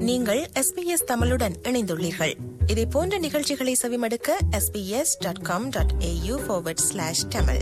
நீங்கள் எஸ்பிஎஸ் தமிழுடன் இணைந்துள்ளீர்கள் இதே போன்ற நிகழ்ச்சிகளை செவிமடுக்க SBS dot com dot AU slash Tamil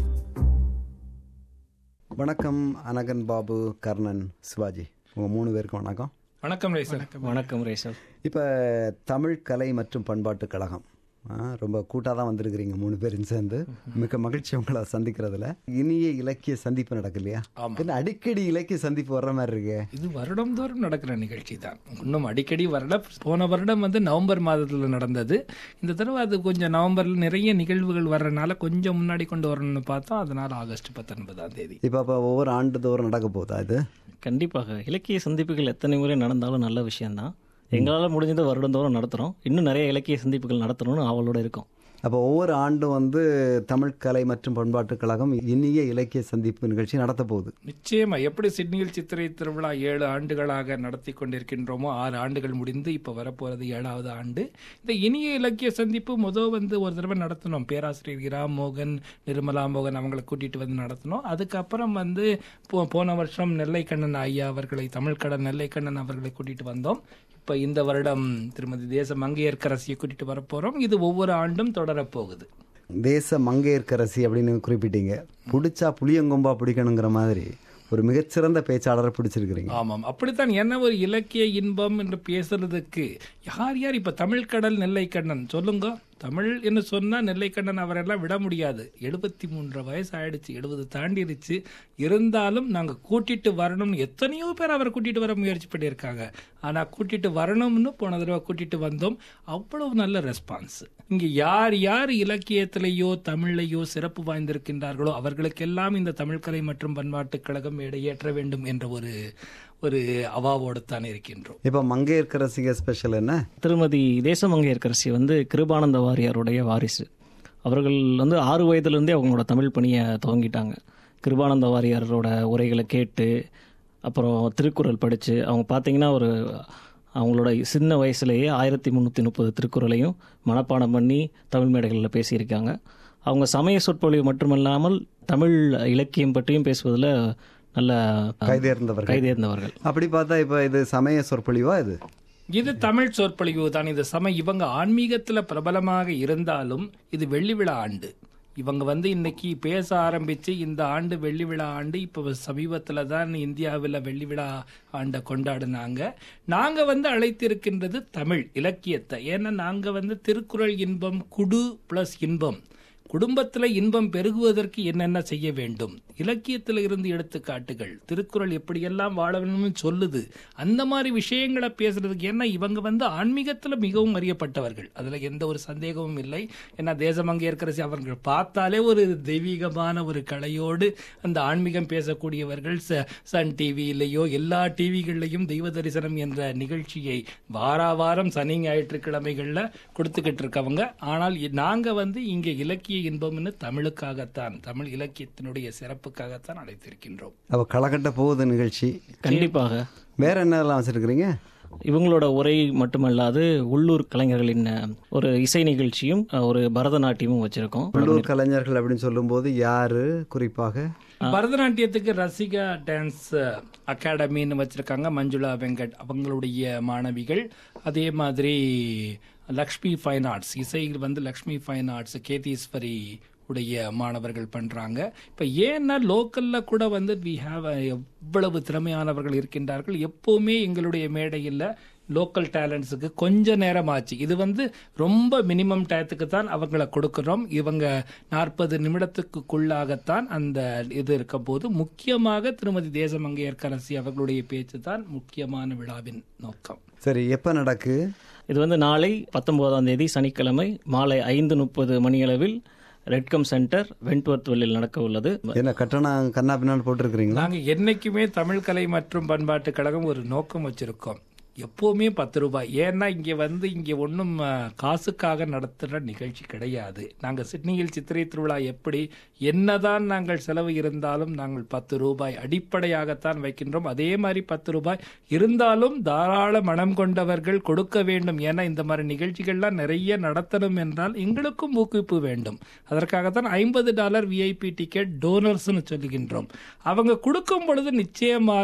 வணக்கம் அனகன் பாபு கர்ணன் சிவாஜி உங்கள் மூணு பேருக்கும் வணக்கம் வணக்கம் ரேசர் வணக்கம் ரேசல் இப்போ தமிழ் கலை மற்றும் பண்பாட்டு கழகம் ஆ, ரொம்ப கூட்டாக தான் வந்திருக்கிறீங்க மூணு பேரும் சேர்ந்து மிக மகிழ்ச்சி உங்களை சந்திக்கிறதுல இனிய இலக்கிய சந்திப்பு நடக்கு இல்லையா என்ன அடிக்கடி இலக்கிய சந்திப்பு வர்ற மாதிரி இருக்கு இது வருடம்தோறும் நடக்கிற நிகழ்ச்சி தான் இன்னும் அடிக்கடி வரல போன வருடம் வந்து நவம்பர் மாதத்துல நடந்தது இந்த தடவை அது கொஞ்சம் நவம்பர்ல நிறைய நிகழ்வுகள் வர்றதுனால கொஞ்சம் முன்னாடி கொண்டு வரணும்னு பார்த்தோம் அதனால ஆகஸ்ட் பத்தொன்பதாம் தேதி இப்போ அப்போ ஒவ்வொரு ஆண்டு தோறும் நடக்க போகுதா இது கண்டிப்பாக இலக்கிய சந்திப்புகள் எத்தனை முறை நடந்தாலும் நல்ல விஷயம்தான் எங்களால் முடிஞ்சதை வருடந்தோறும் நடத்துகிறோம் இன்னும் நிறைய இலக்கிய சந்திப்புகள் நடத்தணும்னு அவளோட இருக்கும் அப்போ ஒவ்வொரு ஆண்டும் வந்து தமிழ் கலை மற்றும் பண்பாட்டு கழகம் இனிய இலக்கிய சந்திப்பு நிகழ்ச்சி நடத்த போகுது நிச்சயமா எப்படி சிட்னியில் சித்திரை திருவிழா ஏழு ஆண்டுகளாக நடத்தி கொண்டிருக்கின்றோமோ ஆறு ஆண்டுகள் முடிந்து இப்ப வரப்போறது ஏழாவது ஆண்டு இந்த இனிய இலக்கிய சந்திப்பு முதல் வந்து ஒரு தடவை நடத்தினோம் பேராசிரியர் இரா மோகன் நிர்மலா மோகன் அவங்களை கூட்டிட்டு வந்து நடத்தினோம் அதுக்கப்புறம் வந்து போ- போன வருஷம் நெல்லைக்கண்ணன் ஐயா அவர்களை தமிழ்கடல் நெல்லைக்கண்ணன் அவர்களை கூட்டிட்டு வந்தோம் இப்ப இந்த வருடம் திருமதி தேச மங்கையர்க்கரசியை கூட்டிட்டு வரப்போறோம் இது ஒவ்வொரு ஆண்டும் தொடரப்போகுது தேச மங்கையர்க்கரசி அப்படின்னு குறிப்பிட்டீங்க பிடிச்சா புளியங்கொம்பா பிடிக்கணுங்கிற மாதிரி ஒரு மிகச்சிறந்த பேச்சாளரை பிடிச்சிருக்கிறீங்க ஆமாம் அப்படித்தான் என்ன ஒரு இலக்கிய இன்பம் என்று பேசுறதுக்கு யார் யார் இப்ப தமிழ் கடல் நெல்லைக்கண்ணன் சொல்லுங்க தமிழ் என்று சொன்னா நெல்லைக்கண்ணன் அவரெல்லாம் விட முடியாது எழுபத்தி மூன்று வயசு ஆயிடுச்சு எழுபது தாண்டிடுச்சு இருந்தாலும் நாங்க கூட்டிட்டு வரணும்னு எத்தனையோ பேர் அவரை கூட்டிட்டு வர முயற்சி பண்ணியிருக்காங்க ஆனா கூட்டிட்டு வரணும்னு போன தடவை கூட்டிட்டு வந்தோம் அவ்வளவு நல்ல ரெஸ்பான்ஸ் இங்க யார் யார் இலக்கியத்திலேயோ தமிழ்லையோ சிறப்பு வாய்ந்திருக்கின்றார்களோ அவர்களுக்கெல்லாம் இந்த தமிழ்கலை மற்றும் பண்பாட்டுக் கழகம் மேடையேற்ற வேண்டும் என்ற ஒரு ஒரு அவாவோடு தான் இருக்கின்றோம் இப்போ மங்கையர்க்கரசிக ஸ்பெஷல் என்ன திருமதி தேசமங்கையர்கரசி வந்து கிருபானந்த வாரியாருடைய வாரிசு அவர்கள் வந்து ஆறு வயதுலேருந்தே அவங்களோட தமிழ் பணியை துவங்கிட்டாங்க கிருபானந்த வாரியாரோட உரைகளை கேட்டு அப்புறம் திருக்குறள் படித்து அவங்க பார்த்தீங்கன்னா ஒரு அவங்களோட சின்ன வயசுலேயே ஆயிரத்தி முந்நூற்றி முப்பது திருக்குறளையும் மனப்பாடம் பண்ணி தமிழ் மேடைகளில் பேசியிருக்காங்க அவங்க சமய சொற்பொழிவு மட்டுமல்லாமல் தமிழ் இலக்கியம் பற்றியும் பேசுவதில் நல்ல கைதேர்ந்தவர்கள் கைதேர்ந்தவர்கள் அப்படி பார்த்தா இப்போ இது சமய சொற்பொழிவா இது இது தமிழ் சொற்பொழிவு தான் இது சம இவங்க ஆன்மீகத்துல பிரபலமாக இருந்தாலும் இது வெள்ளி விழா ஆண்டு இவங்க வந்து இன்னைக்கு பேச ஆரம்பிச்சு இந்த ஆண்டு வெள்ளி விழா ஆண்டு இப்போ சமீபத்துல தான் இந்தியாவில் வெள்ளி விழா ஆண்டை கொண்டாடினாங்க நாங்க வந்து அழைத்திருக்கின்றது தமிழ் இலக்கியத்தை ஏன்னா நாங்க வந்து திருக்குறள் இன்பம் குடு பிளஸ் இன்பம் குடும்பத்துல இன்பம் பெருகுவதற்கு என்னென்ன செய்ய வேண்டும் இலக்கியத்துல இருந்து எடுத்துக்காட்டுகள் திருக்குறள் எப்படியெல்லாம் வாழ வேணும்னு சொல்லுது அந்த மாதிரி விஷயங்களை பேசுறதுக்கு ஏன்னா இவங்க வந்து ஆன்மீகத்துல மிகவும் அறியப்பட்டவர்கள் அதுல எந்த ஒரு சந்தேகமும் இல்லை ஏன்னா தேசமங்கையர்க்கரசி அவர்கள் பார்த்தாலே ஒரு தெய்வீகமான ஒரு கலையோடு அந்த ஆன்மீகம் பேசக்கூடியவர்கள் ச- சன் டிவியிலேயோ எல்லா டிவிகள்லையும் தெய்வ தரிசனம் என்ற நிகழ்ச்சியை வாரா வாரம் சனி ஞாயிற்றுக்கிழமைகள்ல கொடுத்துக்கிட்டு இருக்கவங்க ஆனால் இ- நாங்க வந்து இங்க இலக்கிய இன்பம்னு தமிழுக்காகத்தான் தமிழ் இலக்கியத்தினுடைய சிறப்புக்காகத்தான் அழைத்திருக்கின்றோம் அப்போ களக்கட்ட போகுது நிகழ்ச்சி கண்டிப்பாக வேற என்னெல்லாம் வச்சிருக்கிறீங்க இவங்களோட உரை மட்டுமல்லாது உள்ளூர் கலைஞர்களின் அஹ், ஒரு இசை நிகழ்ச்சியும் அஹ், ஒரு பரதநாட்டியமும் வச்சிருக்கோம் உள்ளூர் கலைஞர்கள் அப்படின்னு சொல்லும்போது யாரு குறிப்பாக பரதநாட்டியத்துக்கு ரசிகா டான்ஸ் அகாடமின்னு வச்சிருக்காங்க மஞ்சுளா வெங்கட் அவங்களுடைய மாணவிகள் அதே மாதிரி லக்ஷ்மி ஃபைன் ஆர்ட்ஸ் இசையில் வந்து லக்ஷ்மி ஃபைன் ஆர்ட்ஸ் கேதீஸ்வரி உடைய மாணவர்கள் பண்றாங்க இப்ப ஏன்னா லோக்கல்ல கூட வந்து வி ஹாவ் எவ்வளவு திறமையானவர்கள் இருக்கின்றார்கள் எப்பவுமே எங்களுடைய மேடையில் லோக்கல் டேலண்ட்ஸுக்கு கொஞ்ச நேரம் ஆச்சு இது வந்து ரொம்ப மினிமம் டயத்துக்கு தான் அவங்கள கொடுக்கிறோம் இவங்க நாற்பது நிமிடத்துக்குள்ளாகத்தான் அந்த இது இருக்க போது முக்கியமாக திருமதி தேசமங்கையர்க்கரசி அவர்களுடைய பேச்சு தான் முக்கியமான விழாவின் நோக்கம் சரி எப்போ நடக்கு இது வந்து நாளை பத்தொன்பதாம் தேதி சனிக்கிழமை மாலை ஐந்து முப்பது மணியளவில் ரெட்கம் சென்டர் வென்ட்வர்த் வெல்லில் நடக்க உள்ளது என்ன கட்டணம் கண்ணா பின்னான்னு போட்டிருக்கிறீங்களா நாங்க என்னைக்குமே தமிழ் கலை மற்றும் பண்பாட்டு கழகம் ஒரு நோக்கம் வச்சிருக்கோம் எப்பவுமே பத்து ரூபாய் ஏன்னா இங்க வந்து இங்க ஒன்றும் காசுக்காக நடத்துகிற நிகழ்ச்சி கிடையாது நாங்க சிட்னியில் சித்திரை திருவிழா எப்படி என்னதான் நாங்கள் செலவு இருந்தாலும் நாங்கள் பத்து ரூபாய் அடிப்படையாகத்தான் வைக்கின்றோம் அதே மாதிரி பத்து ரூபாய் இருந்தாலும் தாராள மனம் கொண்டவர்கள் கொடுக்க வேண்டும் ஏன்னா இந்த மாதிரி நிகழ்ச்சிகள்லாம் நிறைய நடத்தணும் என்றால் எங்களுக்கும் ஊக்குவிப்பு வேண்டும் அதற்காகத்தான் ஐம்பது டாலர் விஐபி டிக்கெட் டோனர்ஸ்னு சொல்லுகின்றோம் அவங்க கொடுக்கும் பொழுது நிச்சயமாக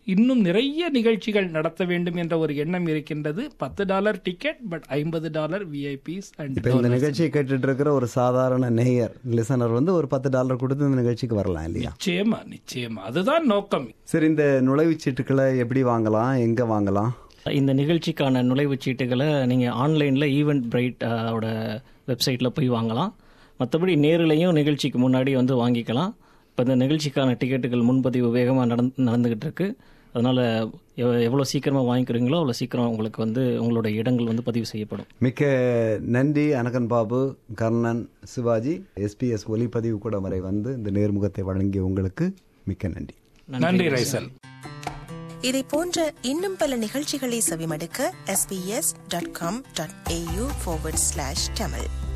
இன்னும் நிறைய நிகழ்ச்சிகள் நடத்த வேண்டும் என்ற ஒரு எண்ணம் இருக்கின்றது பத்து டாலர் டிக்கெட் பட் ஐம்பது டாலர் விஐபிஸ் அண்ட் இப்போ இந்த நிகழ்ச்சியை கேட்டுட்டு இருக்கிற ஒரு சாதாரண நேயர் லிசனர் வந்து ஒரு பத்து டாலர் கொடுத்து இந்த நிகழ்ச்சிக்கு வரலாம் இல்லையா நிச்சயமா நிச்சயமா அதுதான் நோக்கம் சரி இந்த நுழைவுச் சீட்டுக்களை எப்படி வாங்கலாம் எங்க வாங்கலாம் இந்த நிகழ்ச்சிக்கான நுழைவுச் சீட்டுகளை நீங்கள் ஆன்லைனில் ஈவெண்ட் பிரைட் ஓட வெப்சைட்டில் போய் வாங்கலாம் மற்றபடி நேரிலையும் நிகழ்ச்சிக்கு முன்னாடி வந்து வாங்கிக்கலாம் இப்போ இந்த நிகழ்ச்சிக்கான டிக்கெட்டுகள் முன்பதிவு வேகமாக நடந்து நடந்துக்கிட்டு இருக்கு அதனால் எவ்வளோ சீக்கிரமாக வாங்கிக்கிறீங்களோ அவ்வளோ சீக்கிரம் உங்களுக்கு வந்து உங்களோட இடங்கள் வந்து பதிவு செய்யப்படும் மிக்க நன்றி அனகன் பாபு கர்ணன் சிவாஜி எஸ்பிஎஸ் ஒலிப்பதிவு கூட வரை வந்து இந்த நேர்முகத்தை வழங்கிய உங்களுக்கு மிக்க நன்றி நன்றி ரைசல் இதை போன்ற இன்னும் பல நிகழ்ச்சிகளை செவிமடுக்க sbs.com.au forward slash tamil